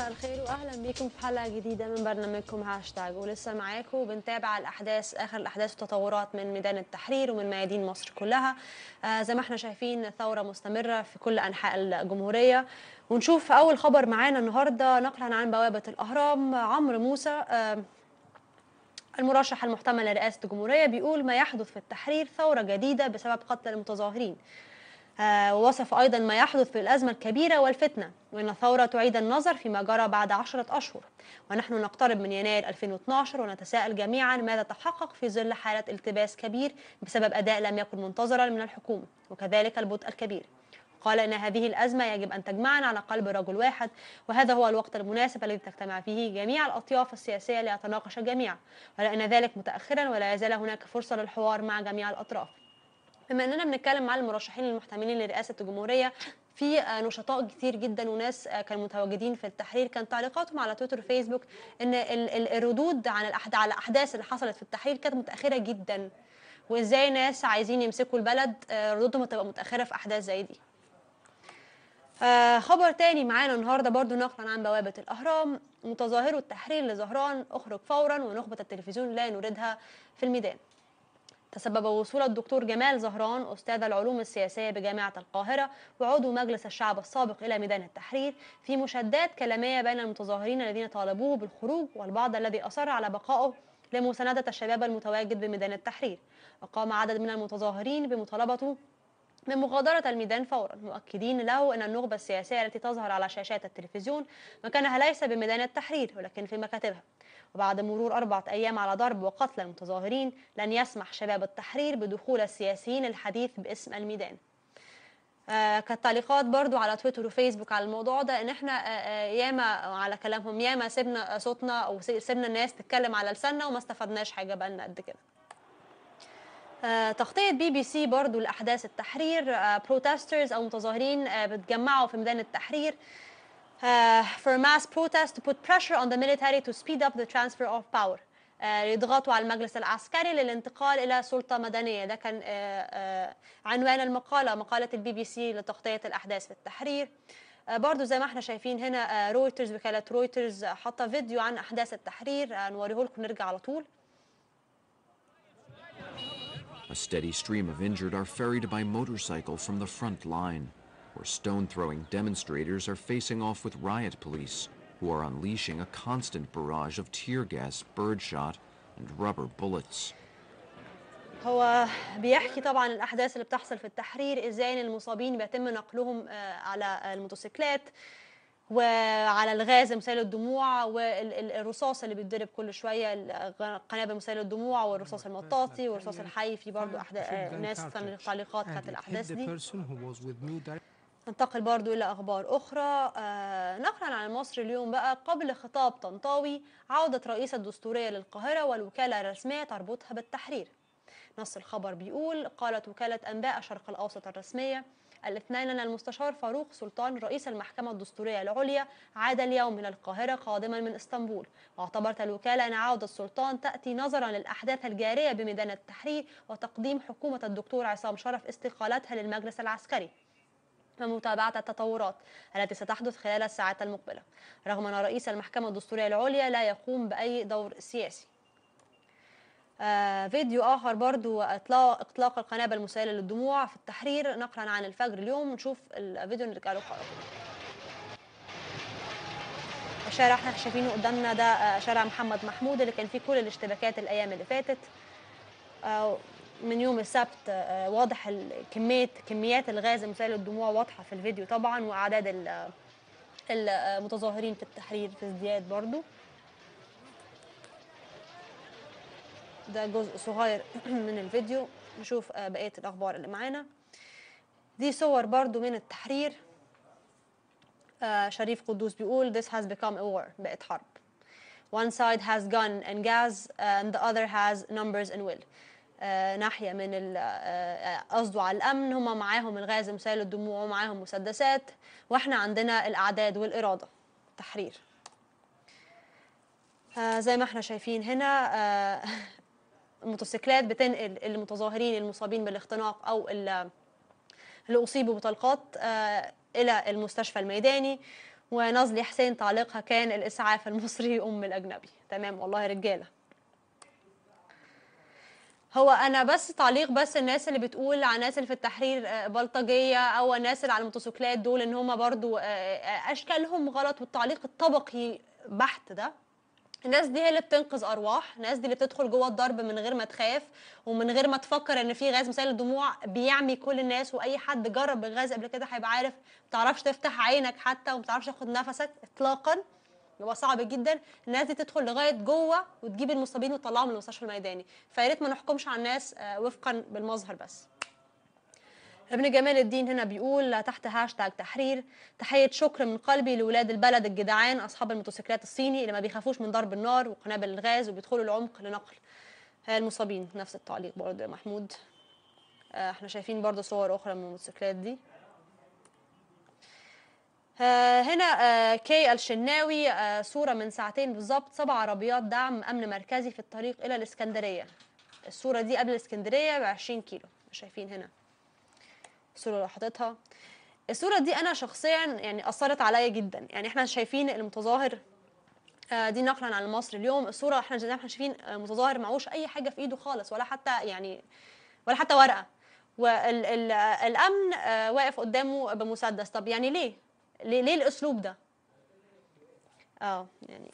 مساء الخير واهلا بيكم في حلقه جديده من برنامجكم هاشتاج ولسه معاكم بنتابع الاحداث اخر الاحداث والتطورات من ميدان التحرير ومن ميادين مصر كلها آه زي ما احنا شايفين ثوره مستمره في كل انحاء الجمهوريه ونشوف اول خبر معانا النهارده نقلا عن بوابه الاهرام عمرو موسى آه المرشح المحتمل لرئاسه الجمهوريه بيقول ما يحدث في التحرير ثوره جديده بسبب قتل المتظاهرين آه، ووصف أيضا ما يحدث في الأزمة الكبيرة والفتنة وأن الثورة تعيد النظر فيما جرى بعد عشرة أشهر ونحن نقترب من يناير 2012 ونتساءل جميعا ماذا تحقق في ظل حالة التباس كبير بسبب أداء لم يكن منتظرا من الحكومة وكذلك البطء الكبير قال ان هذه الازمه يجب ان تجمعنا على قلب رجل واحد وهذا هو الوقت المناسب الذي تجتمع فيه جميع الاطياف السياسيه ليتناقش الجميع ولان ذلك متاخرا ولا يزال هناك فرصه للحوار مع جميع الاطراف بما اننا بنتكلم مع المرشحين المحتملين لرئاسه الجمهوريه في نشطاء كتير جدا وناس كانوا متواجدين في التحرير كان تعليقاتهم على تويتر وفيسبوك ان ال- ال- الردود عن الأحد على الاحداث اللي حصلت في التحرير كانت متاخره جدا وازاي ناس عايزين يمسكوا البلد آه، ردودهم هتبقى متاخره في احداث زي دي آه، خبر تاني معانا النهارده برضو نقلا عن بوابه الاهرام متظاهرو التحرير لزهران اخرج فورا ونخبه التلفزيون لا نريدها في الميدان تسبب وصول الدكتور جمال زهران أستاذ العلوم السياسية بجامعة القاهرة وعضو مجلس الشعب السابق إلى ميدان التحرير في مشادات كلامية بين المتظاهرين الذين طالبوه بالخروج والبعض الذي أصر على بقائه لمساندة الشباب المتواجد بميدان التحرير وقام عدد من المتظاهرين بمطالبته من مغادرة الميدان فورا مؤكدين له أن النخبة السياسية التي تظهر على شاشات التلفزيون مكانها ليس بميدان التحرير ولكن في مكاتبها وبعد مرور أربعة أيام على ضرب وقتل المتظاهرين لن يسمح شباب التحرير بدخول السياسيين الحديث باسم الميدان آه كانت تعليقات برضو على تويتر وفيسبوك على الموضوع ده ان احنا آه آه ياما على كلامهم ياما سيبنا صوتنا او سيبنا الناس تتكلم على لساننا وما استفدناش حاجه بقالنا قد كده آه، تغطية بي بي سي برضو لأحداث التحرير بروتسترز أو متظاهرين آه، بتجمعوا في ميدان التحرير آه، for mass protest to put pressure on the military to speed up the transfer of power آه، يضغطوا على المجلس العسكري للانتقال إلى سلطة مدنية ده كان آه، آه، عنوان المقالة مقالة البي بي سي لتغطية الأحداث في التحرير آه، برضو زي ما احنا شايفين هنا آه، رويترز وكالة رويترز آه، حاطة فيديو عن أحداث التحرير آه، نوريه لكم نرجع على طول A steady stream of injured are ferried by motorcycle from the front line, where stone throwing demonstrators are facing off with riot police, who are unleashing a constant barrage of tear gas, birdshot, and rubber bullets. هو بيحكي طبعا الاحداث اللي بتحصل في التحرير ازاي ان المصابين بيتم نقلهم آه، على الموتوسيكلات وعلى الغاز مسيل الدموع والرصاص اللي بيتضرب كل شويه ال- قنابل مسيل الدموع والرصاص المطاطي والرصاص الحي في برضه أحدا... ناس كان تعليقات كانت الاحداث دي ننتقل برضو إلى أخبار أخرى آه نقلا عن مصر اليوم بقى قبل خطاب طنطاوي عودة رئيسة الدستورية للقاهرة والوكالة الرسمية تربطها بالتحرير نص الخبر بيقول قالت وكالة أنباء الشرق الأوسط الرسمية الاثنين أن المستشار فاروق سلطان رئيس المحكمة الدستورية العليا عاد اليوم إلى القاهرة قادما من اسطنبول واعتبرت الوكالة أن عودة السلطان تأتي نظرا للأحداث الجارية بميدان التحرير وتقديم حكومة الدكتور عصام شرف استقالتها للمجلس العسكري ومتابعة التطورات التي ستحدث خلال الساعات المقبلة رغم أن رئيس المحكمة الدستورية العليا لا يقوم بأي دور سياسي آه فيديو آخر برضو إطلاق, إطلاق القنابل المسيلة للدموع في التحرير نقلا عن الفجر اليوم نشوف الفيديو نرجع له على طول الشارع احنا شايفينه قدامنا ده آه، شارع محمد محمود اللي كان فيه كل الاشتباكات الأيام اللي فاتت آه، من يوم السبت آه، واضح ال- كمية كميات الغاز المسيل للدموع واضحة في الفيديو طبعا وأعداد ال- المتظاهرين في التحرير في ازدياد برضو ده جزء صغير من الفيديو نشوف آه، بقية الأخبار اللي معانا دي صور برضو من التحرير آه، شريف قدوس بيقول this has become a war بقت حرب one side has gun and gas and the other has numbers and will آه، ناحية من ال- آه، قصده على الأمن هم معاهم الغاز مسيل الدموع ومعاهم مسدسات وإحنا عندنا الأعداد والإرادة تحرير آه، زي ما احنا شايفين هنا آه، الموتوسيكلات بتنقل المتظاهرين المصابين بالاختناق أو ال- اللي أصيبوا بطلقات آه، إلى المستشفى الميداني ونازلي حسين تعليقها كان الاسعاف المصري ام الاجنبي تمام والله يا رجاله هو انا بس تعليق بس الناس اللي بتقول على الناس اللي في التحرير آه، بلطجيه او الناس اللي على الموتوسيكلات دول ان هم برضو آه، آه، اشكالهم غلط والتعليق الطبقي بحت ده الناس دي هي اللي بتنقذ ارواح الناس دي اللي بتدخل جوه الضرب من غير ما تخاف ومن غير ما تفكر ان في غاز مسيل الدموع بيعمي كل الناس واي حد جرب الغاز قبل كده هيبقى عارف ما تعرفش تفتح عينك حتى وما تعرفش تاخد نفسك اطلاقا بيبقى صعب جدا الناس دي تدخل لغايه جوه وتجيب المصابين وتطلعهم من المستشفى الميداني فيا ريت ما نحكمش على الناس آه، وفقا بالمظهر بس ابن جمال الدين هنا بيقول تحت هاشتاج تحرير تحية شكر من قلبي لولاد البلد الجدعان أصحاب الموتوسيكلات الصيني اللي ما بيخافوش من ضرب النار وقنابل الغاز وبيدخلوا العمق لنقل آه، المصابين نفس التعليق برضه يا محمود آه، احنا شايفين برضه صور أخرى من الموتوسيكلات دي آه، هنا آه، كي الشناوي آه، صورة من ساعتين بالظبط سبع عربيات دعم أمن مركزي في الطريق إلى الإسكندرية الصورة دي قبل الإسكندرية ب 20 كيلو شايفين هنا الصورة اللي حاططها الصورة دي أنا شخصيا يعني أثرت عليا جدا يعني احنا شايفين المتظاهر آه، دي نقلا عن المصري اليوم الصورة احنا زي ما احنا شايفين آه، متظاهر معهوش أي حاجة في إيده خالص ولا حتى يعني ولا حتى ورقة والأمن واقف قدامه بمسدس طب يعني ليه؟ ليه, ليه الأسلوب ده؟ اه يعني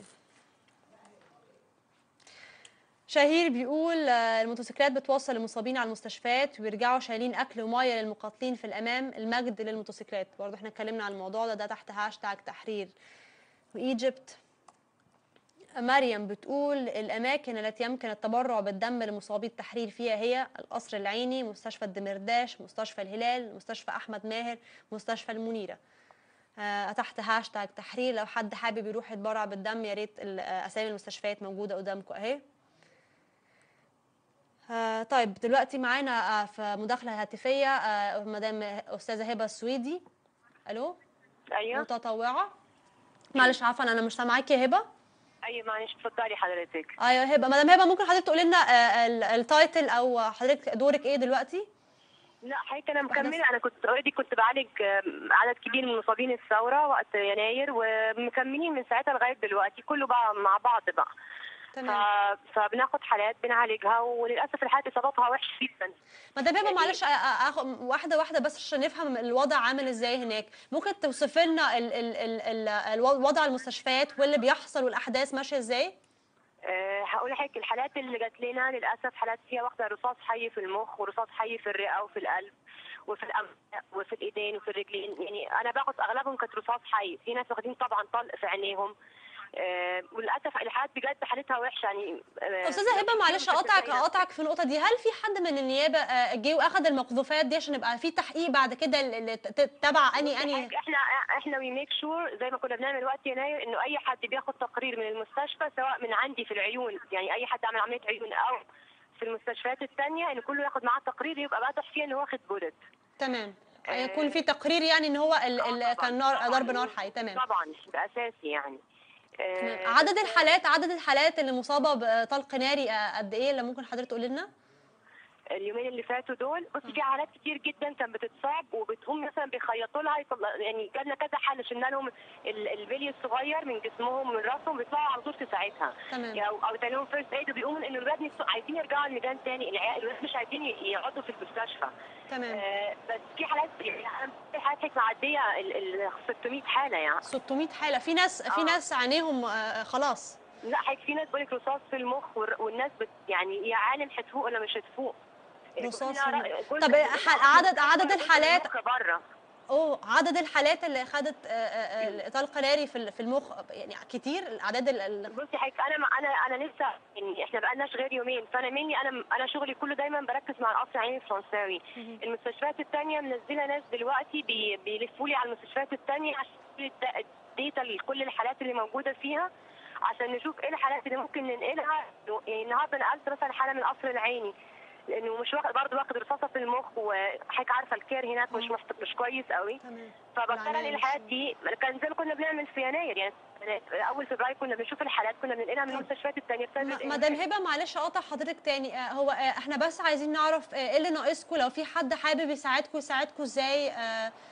شهير بيقول آه، الموتوسيكلات بتوصل المصابين على المستشفيات ويرجعوا شايلين اكل وميه للمقاتلين في الامام المجد للموتوسيكلات برضه احنا اتكلمنا عن الموضوع ده ده تحت هاشتاج تحرير وايجيبت مريم بتقول الاماكن التي يمكن التبرع بالدم لمصابي التحرير فيها هي القصر العيني مستشفى الدمرداش مستشفى الهلال مستشفى احمد ماهر مستشفى المنيره آه، تحت هاشتاج تحرير لو حد حابب يروح يتبرع بالدم يا ريت ال- آه، اسامي المستشفيات موجوده قدامكم اهي آه، طيب دلوقتي معانا آه، في مداخله هاتفيه آه، مدام استاذه هبه السويدي الو ايوه متطوعه معلش عفوا انا مش سامعاكي يا هبه ايوه معلش اتفضلي حضرتك ايوه هبه مدام هبه ممكن حضرتك تقولي لنا آه، ال- التايتل او حضرتك دورك ايه دلوقتي لا حقيقة انا مكمله انا كنت اوريدي كنت بعالج آم، عدد كبير من مصابين الثوره وقت يناير ومكملين من ساعتها لغايه دلوقتي كله بقى مع بعض بقى ف... تمام فبناخد حالات بنعالجها وللاسف الحالات اصاباتها وحش جدا مدام هبه يعني- معلش آه، آه، اخد واحده واحده بس عشان نفهم الوضع عامل ازاي هناك ممكن توصف لنا ال- ال- ال- ال- الوضع المستشفيات واللي بيحصل والاحداث ماشيه ازاي أه هقول لحضرتك الحالات اللي جات لنا للاسف حالات فيها واخده رصاص حي في المخ ورصاص حي في الرئه وفي القلب وفي الأنف وفي الايدين وفي الرجلين يعني انا باخد اغلبهم كانت رصاص حي في ناس واخدين طبعا طلق في عينيهم أه وللاسف الحالات بجد حالتها وحشه يعني أه استاذه هبه معلش اقطعك اقطعك في النقطه دي هل في حد من النيابه آه، جه واخد المقذوفات دي عشان يبقى في تحقيق بعد كده ال- ال- ت- تبع اني اني احنا احنا وي ميك شور زي ما كنا بنعمل وقت يناير انه اي حد بياخد تقرير من المستشفى سواء من عندي في العيون يعني اي حد عمل عمليه عيون او في المستشفيات الثانيه ان كله ياخد معاه تقرير يبقى واضح فيه انه واخد بولت تمام يكون في تقرير يعني ان هو ال- ال- كان نار ضرب نار حي تمام طبعا ده اساسي يعني آه، تمام. عدد بس- الحالات عدد الحالات اللي مصابه بطلق ناري آه، قد ايه اللي ممكن حضرتك تقول لنا اليومين اللي فاتوا دول بص في حالات كتير جدا كانت بتصاب وبتقوم مثلا بيخيطوا لها يطلع يعني جالنا كذا حاله شلنا لهم ال- البلي الصغير من جسمهم ومن راسهم بيطلعوا على طول في ساعتها تمام. يعني او او ادينا لهم فيرست ايد وبيقوموا ان الولاد نفسه- عايزين يرجعوا الميدان تاني العيال الولاد مش عايزين ي- يقعدوا في المستشفى تمام آه بس في حالات يعني في حالات معديه ال ال 600 حاله يعني 600 حاله في ناس في آه. ناس عينيهم آه، خلاص لا حضرتك في ناس بقولك رصاص في المخ والر- والناس بت يعني يا عالم هتفوق ولا مش هتفوق رصاص كنا في را- المخ. كنا- طب ح- عدد- عدد كنا الحالات- المخ بره اوه عدد الحالات اللي خدت آه، آه، آه، طلق ناري في ال- في المخ يعني كتير الاعداد ال- ال- بصي حضرتك انا انا انا لسه يعني احنا بقالناش غير يومين فانا مني انا انا شغلي كله دايما بركز مع القصر العيني الفرنساوي المستشفيات الثانيه منزله ناس دلوقتي بي بيلفوا لي على المستشفيات الثانيه عشان يدوا الداتا لكل الحالات اللي موجوده فيها عشان نشوف ايه الحالات اللي ممكن ننقلها يعني النهارده نقلت مثلا حاله من القصر العيني لانه مش واخد برضه واخد رصاصه في المخ وحضرتك عارفه الكير هناك مش محت... مش كويس قوي تمام فبضطر العناية انقل الحالات دي كان زي ما كنا بنعمل في يناير يعني اول فبراير كنا بنشوف الحالات كنا بننقلها من المستشفيات الثانيه بسبب م- ال- مدام هبه معلش اقطع حضرتك تاني آه، هو آه، احنا بس عايزين نعرف آه، ايه اللي ناقصكم لو في حد حابب يساعدكم يساعدكم ازاي آه،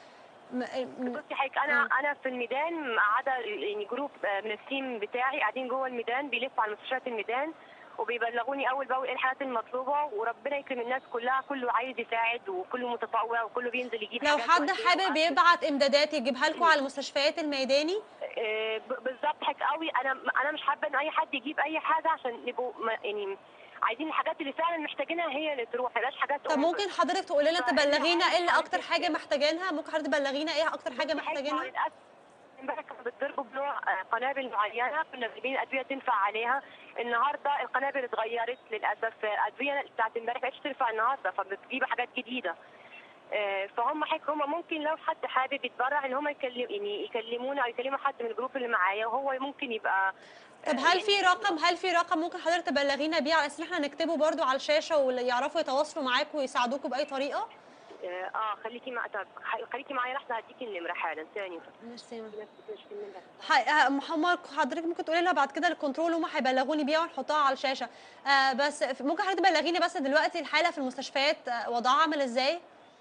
م- م- بصي حضرتك انا انا في الميدان قاعده يعني جروب آه، من التيم بتاعي قاعدين جوه الميدان بيلفوا على مستشفيات الميدان وبيبلغوني اول باول ايه الحالات المطلوبه وربنا يكرم الناس كلها كله عايز يساعد وكله متطوع وكله بينزل يجيب لو حاجات حد وقت إيه حابب وقت. يبعت امدادات يجيبها لكم على المستشفيات الميداني آه، ب- بالظبط حضرتك قوي انا انا مش حابه ان اي حد يجيب اي حاجه عشان نبقوا ما- يعني عايزين الحاجات اللي فعلا محتاجينها هي اللي تروح ما يبقاش حاجات طب ممكن حضرتك تقولي لنا فإحنا تبلغينا ايه اللي عايزة اكتر حاجه كده. محتاجينها ممكن حضرتك تبلغينا ايه اكتر حاجه بصي حضرتك، محتاجينها للأسف امبارح كانوا بيتضربوا بنوع آه، قنابل معينه كنا جايبين ادويه تنفع عليها النهارده القنابل اتغيرت للاسف الادويه بتاعت امبارح ما بقتش تنفع النهارده فبتجيب حاجات جديده آه، فهم حضرتك هم ممكن لو حد حابب يتبرع ان هم يكلم يعني يكلمونا او يكلموا حد من الجروب اللي معايا وهو ممكن يبقى طب هل في رقم هل في رقم ممكن حضرتك تبلغينا بيه على اساس ان احنا نكتبه برضو على الشاشه واللي يعرفوا يتواصلوا معاكم ويساعدوكم باي طريقه اه آه، خليكي مع طب خليكي معايا لحظه هديكي النمره حالا ثانيه ميرسي ح- محمد حضرتك ممكن تقولي لنا بعد كده الكنترول هم هيبلغوني بيها ونحطها على الشاشه آه بس ف- ممكن حضرتك تبلغيني بس دلوقتي الحاله في المستشفيات آه، وضعها عامل ازاي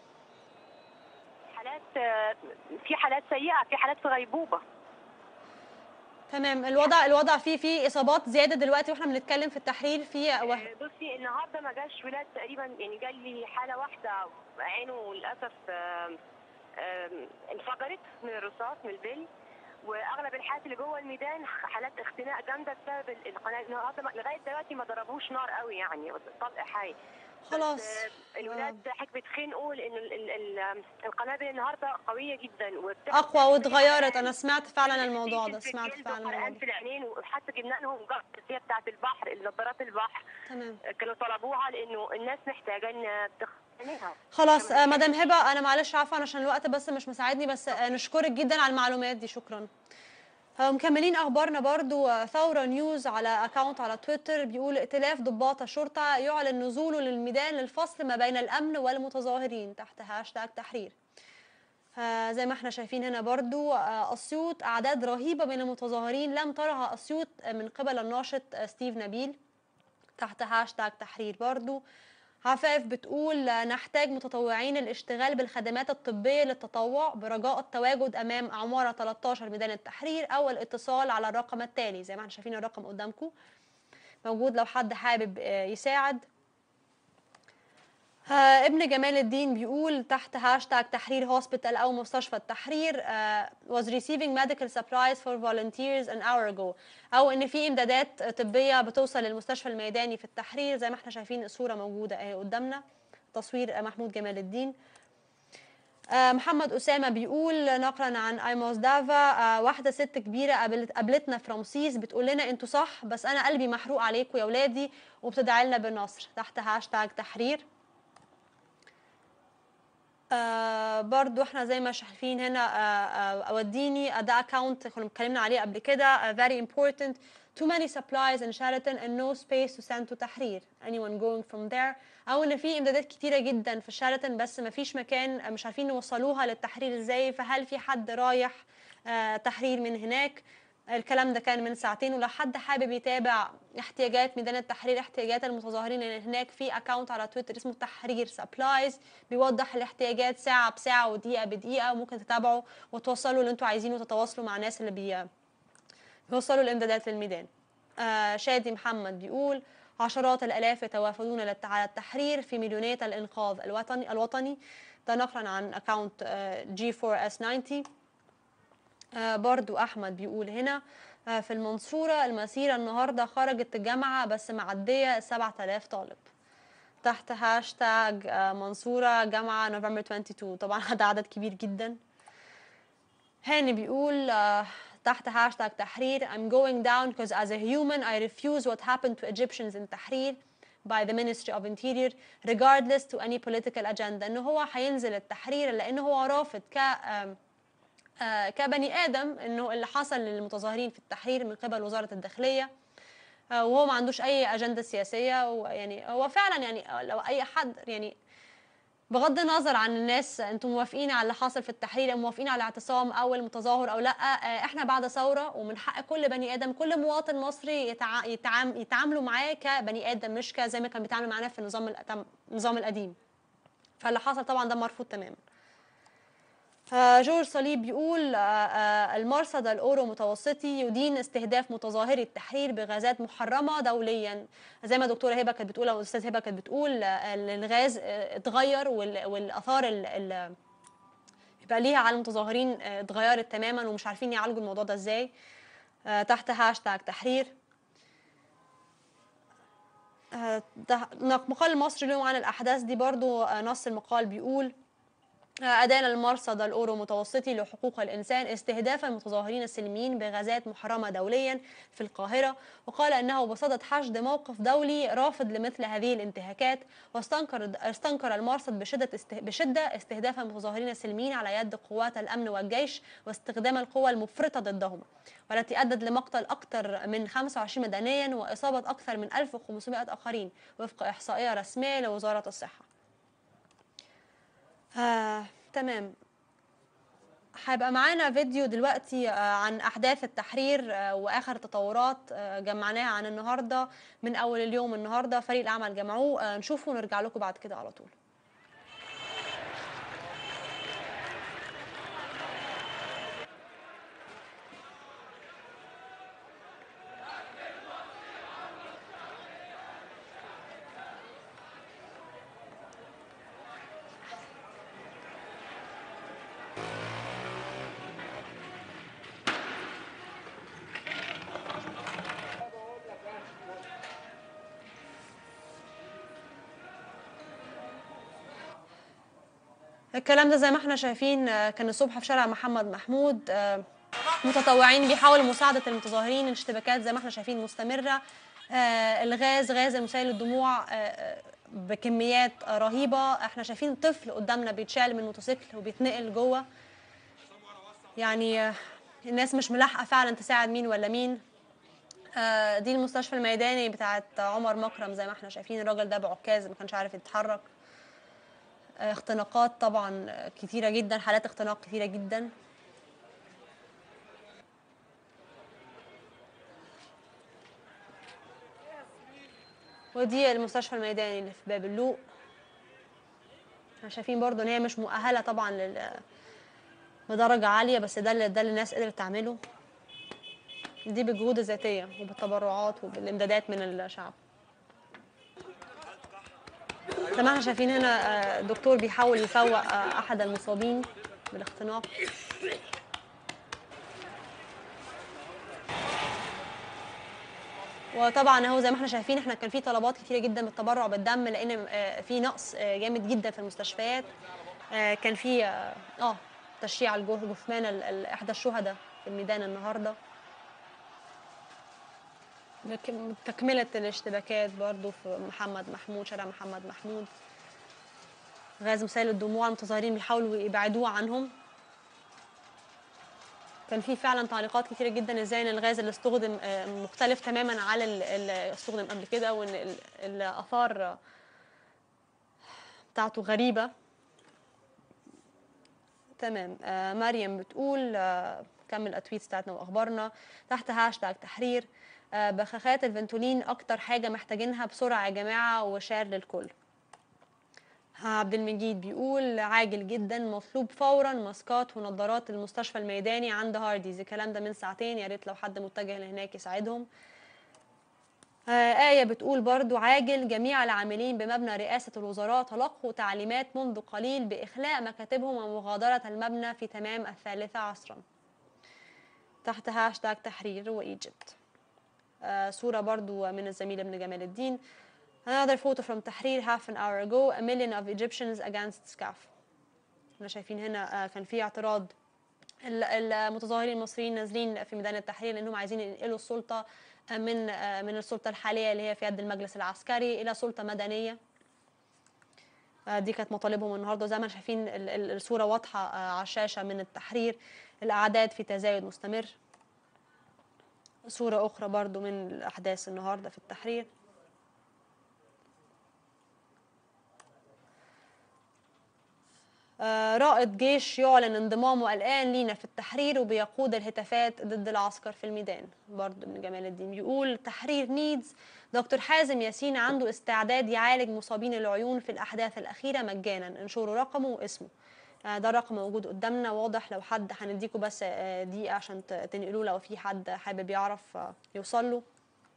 حالات آه، في حالات سيئه في حالات في غيبوبه تمام الوضع الوضع فيه فيه اصابات زياده دلوقتي واحنا بنتكلم في التحرير في و... آه، بصي النهارده ما جاش ولاد تقريبا يعني جال لي حاله واحده عينه للاسف آم، آم، انفجرت من الرصاص من البل واغلب الحالات اللي جوه الميدان حالات اختناق جامده بسبب ال- القنابل النهارده ما- لغايه دلوقتي ما ضربوش نار قوي يعني طلق حي بس، خلاص. آه، الولاد حضرتك بتخنقوا لان ال- ال- ال- القنابل النهارده قويه جدا وبتعمل- اقوى واتغيرت انا سمعت فعلا الموضوع ده في سمعت الجلد فعلا الموضوع وحرقان ده في العينين وحتى جبنا لهم جرعه اللي هي بتاعت البحر نظارات البحر تمام كانوا طلبوها لانه الناس محتاجه ان تخنقها خلاص آه مدام هبه انا معلش عفوا عشان الوقت بس مش مساعدني بس آه نشكرك جدا على المعلومات دي شكرا آه، مكملين اخبارنا برضو آه، ثوره نيوز على اكاونت على تويتر بيقول ائتلاف ضباط الشرطه يعلن نزوله للميدان للفصل ما بين الامن والمتظاهرين تحت هاشتاج تحرير آه، زي ما احنا شايفين هنا برضو آه، اسيوط اعداد رهيبه من المتظاهرين لم ترها اسيوط آه، من قبل الناشط آه، ستيف نبيل تحت هاشتاج تحرير برضو عفاف بتقول آه، نحتاج متطوعين الاشتغال بالخدمات الطبية للتطوع برجاء التواجد أمام عمارة 13 ميدان التحرير أو الاتصال على الرقم التالي زي ما احنا شايفين الرقم قدامكم موجود لو حد حابب آه، يساعد آه، ابن جمال الدين بيقول تحت هاشتاج تحرير هوسبيتال او مستشفى التحرير آه، was receiving medical supplies for volunteers an hour ago او ان في امدادات طبيه بتوصل للمستشفى الميداني في التحرير زي ما احنا شايفين الصوره موجوده اهي قدامنا تصوير آه، محمود جمال الدين آه، محمد أسامة بيقول نقلا عن ايموس دافا آه، واحدة ست كبيرة قابلت قابلتنا في رمسيس بتقول لنا انتوا صح بس أنا قلبي محروق عليكم يا ولادي وبتدعي لنا بالنصر تحت هاشتاج تحرير آه برضو احنا زي ما شايفين هنا آه آه وديني آه، ده اكونت كنا اتكلمنا عليه قبل كده آه very important too many supplies in Sheraton and no space to send to تحرير anyone going from there او ان في امدادات كتيره جدا في شيراتون بس ما فيش مكان آه، مش عارفين نوصلوها للتحرير ازاي فهل في حد رايح آه تحرير من هناك الكلام ده كان من ساعتين ولو حد حابب يتابع احتياجات ميدان التحرير احتياجات المتظاهرين لان هناك في اكونت على تويتر اسمه تحرير سبلايز بيوضح الاحتياجات ساعه بساعه ودقيقه بدقيقه وممكن تتابعوا وتوصلوا اللي انتوا عايزينه وتتواصلوا مع الناس اللي بي بيوصلوا الامدادات للميدان آه شادي محمد بيقول عشرات الالاف يتوافدون للت- على التحرير في مليونيه الانقاذ الوطني الوطني ده نقلا عن اكونت جي 4 اس 90 آه، برضو احمد بيقول هنا آه، في المنصوره المسيره النهارده خرجت الجامعه بس معديه 7000 طالب تحت هاشتاج آه، منصوره جامعه نوفمبر 22 طبعا هذا عدد كبير جدا هاني بيقول آه، تحت هاشتاج تحرير I'm going down because as a human I refuse what happened to Egyptians in تحرير by the Ministry of Interior regardless to any political agenda ان هو هينزل التحرير لان هو رافض ك آم، آه، كبني ادم انه اللي حصل للمتظاهرين في التحرير من قبل وزاره الداخليه آه، وهو ما عندوش اي اجنده سياسيه ويعني هو فعلا يعني لو اي حد يعني بغض النظر عن الناس انتم موافقين على اللي حاصل في التحرير او موافقين على الاعتصام او المتظاهر او لا آه، احنا بعد ثوره ومن حق كل بني ادم كل مواطن مصري يتع... يتعام... يتعاملوا معاه كبني ادم مش ك- زي ما كان بيتعامل معانا في النظام الأتم... النظام القديم فاللي حصل طبعا ده مرفوض تماما آه، جورج صليب بيقول آه، آه، المرصد الاورو متوسطي يدين استهداف متظاهري التحرير بغازات محرمه دوليا زي ما دكتوره هبه كانت بتقول او الاستاذ هبه كانت بتقول آه، الغاز آه، اتغير وال- والاثار ال- ال- يبقى ليها على المتظاهرين آه، اتغيرت تماما ومش عارفين يعالجوا الموضوع ده ازاي آه، تحت هاشتاج تحرير آه، ده- مقال المصري اليوم عن الأحداث دي برضو آه، نص المقال بيقول آه، أدان المرصد الأورو متوسطي لحقوق الإنسان استهداف المتظاهرين السلميين بغازات محرمة دوليا في القاهرة وقال أنه بصدد حشد موقف دولي رافض لمثل هذه الانتهاكات واستنكر استنكر المرصد بشدة استه- بشدة استهداف المتظاهرين السلميين على يد قوات الأمن والجيش واستخدام القوى المفرطة ضدهم والتي أدت لمقتل أكثر من 25 مدنيا وإصابة أكثر من 1500 آخرين وفق إحصائية رسمية لوزارة الصحة آه، تمام هيبقى معانا فيديو دلوقتي آه، عن احداث التحرير آه، واخر التطورات آه، جمعناها عن النهارده من اول اليوم النهارده فريق العمل جمعوه آه، نشوفه ونرجع لكم بعد كده على طول الكلام ده زي ما احنا شايفين آه، كان الصبح في شارع محمد محمود آه، متطوعين بيحاولوا مساعدة المتظاهرين الاشتباكات زي ما احنا شايفين مستمرة آه، الغاز غاز المسيل للدموع آه، آه، بكميات آه، رهيبة احنا شايفين طفل قدامنا بيتشال من موتوسيكل وبيتنقل جوه يعني آه، الناس مش ملاحقة فعلا تساعد مين ولا مين آه، دي المستشفى الميداني بتاعت عمر مكرم زي ما احنا شايفين الراجل ده بعكاز ما كانش عارف يتحرك آه، اختناقات طبعا آه، كتيرة جدا حالات اختناق كتيرة جدا ودي المستشفى الميداني اللي في باب اللوق احنا شايفين برضو ان هي مش مؤهلة طبعا لل بدرجة عالية بس ده اللي ده اللي الناس قدرت تعمله دي بالجهود الذاتية وبالتبرعات وبالامدادات من الشعب زي ما احنا شايفين هنا آه، دكتور بيحاول يفوق آه، احد المصابين بالاختناق وطبعا اهو زي ما احنا شايفين احنا كان في طلبات كتيره جدا بالتبرع بالدم لان آه، في نقص آه، جامد جدا في المستشفيات آه، كان في اه آه، تشييع الجث- جثمان ال- ال- احدى الشهداء في الميدان النهارده لك- تكملة الاشتباكات برضو في محمد محمود شارع محمد محمود غاز مسيل الدموع المتظاهرين بيحاولوا يبعدوه عنهم كان في فعلا تعليقات كتيرة جدا ازاي ان الغاز اللي استخدم آه، مختلف تماما على ال- اللي استخدم قبل كده وان ال- الاثار آه، بتاعته غريبة تمام آه مريم بتقول آه كمل التويتس بتاعتنا واخبارنا تحت هاشتاج تحرير آه بخاخات الفنتولين اكتر حاجه محتاجينها بسرعه يا جماعه وشار للكل آه، عبد المجيد بيقول عاجل جدا مطلوب فورا ماسكات ونظارات المستشفى الميداني عند هارديز الكلام ده من ساعتين يا ريت لو حد متجه لهناك يساعدهم آه، آية بتقول برضو عاجل جميع العاملين بمبنى رئاسة الوزراء تلقوا تعليمات منذ قليل بإخلاء مكاتبهم ومغادرة المبنى في تمام الثالثة عصرا تحت هاشتاج تحرير وإيجيبت آه، صورة برضو من الزميل ابن جمال الدين Another photo from تحرير half an hour ago a million of Egyptians against SCAF احنا شايفين هنا آه، كان في اعتراض ال- المتظاهرين المصريين نازلين في ميدان التحرير لانهم عايزين ينقلوا السلطه آه، من آه، من السلطه الحاليه اللي هي في يد المجلس العسكري الى سلطه مدنيه آه، دي كانت مطالبهم النهارده زي ما شايفين ال- ال- الصوره واضحه آه، على الشاشه من التحرير الاعداد في تزايد مستمر صوره اخرى برضو من الاحداث النهارده في التحرير آه، رائد جيش يعلن انضمامه الآن لينا في التحرير وبيقود الهتافات ضد العسكر في الميدان برضه من جمال الدين بيقول تحرير نيدز دكتور حازم ياسين عنده استعداد يعالج مصابين العيون في الأحداث الأخيرة مجانا انشروا رقمه واسمه آه، ده الرقم موجود قدامنا واضح لو حد هنديكوا بس آه، دقيقة عشان ت- تنقلوه لو في حد حابب يعرف آه، يوصل له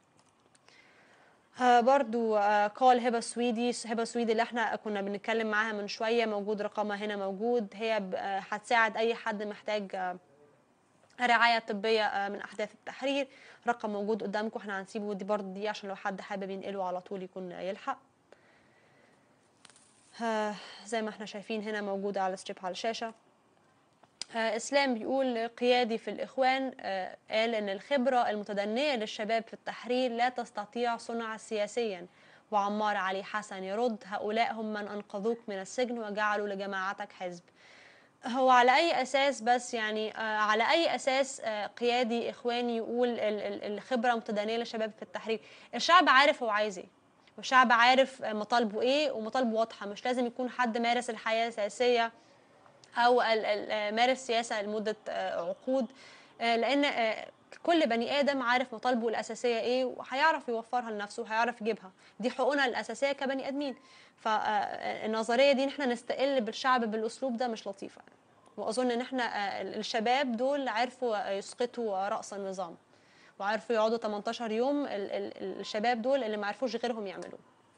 آه، برضو كول هبة سويدي هبة سويدي اللي احنا كنا بنتكلم معاها من شوية موجود رقمها هنا موجود هي ب- آه، هتساعد أي حد محتاج آه، رعاية طبية آه، من أحداث التحرير رقم موجود قدامكم احنا هنسيبه دي برضه دي عشان لو حد حابب ينقله على طول يكون يلحق آه، زي ما احنا شايفين هنا موجود على ستريب على الشاشة آه، اسلام بيقول قيادي في الاخوان آه، قال ان الخبره المتدنيه للشباب في التحرير لا تستطيع صنع سياسيا وعمار علي حسن يرد هؤلاء هم من انقذوك من السجن وجعلوا لجماعتك حزب هو على اي اساس بس يعني آه، على اي اساس آه، قيادي اخواني يقول ال- ال- الخبره متدنيه للشباب في التحرير الشعب عارف هو عايز ايه والشعب عارف آه، مطالبه ايه ومطالبه واضحه مش لازم يكون حد مارس الحياه السياسيه او ال- ال- آه، مارس سياسه لمده آه، عقود آه، لان آه، كل بني ادم عارف مطالبه الاساسيه ايه وهيعرف يوفرها لنفسه وهيعرف يجيبها دي حقوقنا الاساسيه كبني ادمين فالنظريه دي ان احنا نستقل بالشعب بالاسلوب ده مش لطيفه واظن ان احنا آه، الشباب دول عرفوا يسقطوا راس النظام وعرفوا يقعدوا 18 يوم ال- ال- الشباب دول اللي ما عرفوش غيرهم يعملوه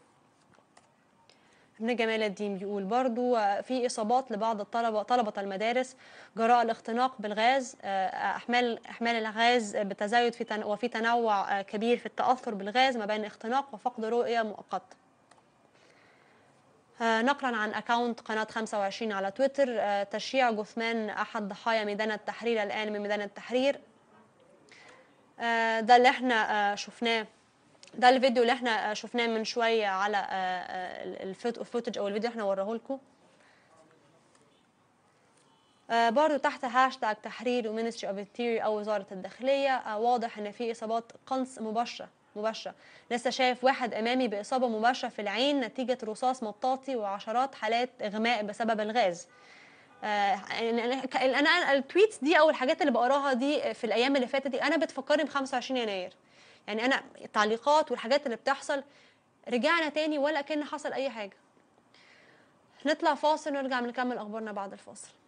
ابن جمال الدين بيقول برضو آه، في إصابات لبعض الطلبة طلبة المدارس جراء الاختناق بالغاز آه، أحمال أحمال الغاز بتزايد في تن وفي تنوع آه، كبير في التأثر بالغاز ما بين اختناق وفقد رؤية مؤقتة آه، نقلا عن اكاونت قناة 25 على تويتر آه، تشييع جثمان أحد ضحايا ميدان التحرير الآن من ميدان التحرير آه، ده اللي احنا آه، شفناه ده الفيديو اللي احنا آه، شفناه من شويه على آه، آه، الفوت- الفوتج او الفيديو اللي احنا وراه لكم آه، برضو تحت هاشتاج تحرير ومينستري اوف انتيريور او وزاره الداخليه آه، واضح ان في اصابات قنص مباشره مباشره لسه شايف واحد امامي باصابه مباشره في العين نتيجه رصاص مطاطي وعشرات حالات اغماء بسبب الغاز آه، انا أنا- انا التويتس دي او الحاجات اللي بقراها دي في الايام اللي فاتت دي انا بتفكرني ب 25 يناير يعني انا التعليقات والحاجات اللي بتحصل رجعنا تاني ولا كان حصل اي حاجه نطلع فاصل ونرجع نكمل اخبارنا بعد الفاصل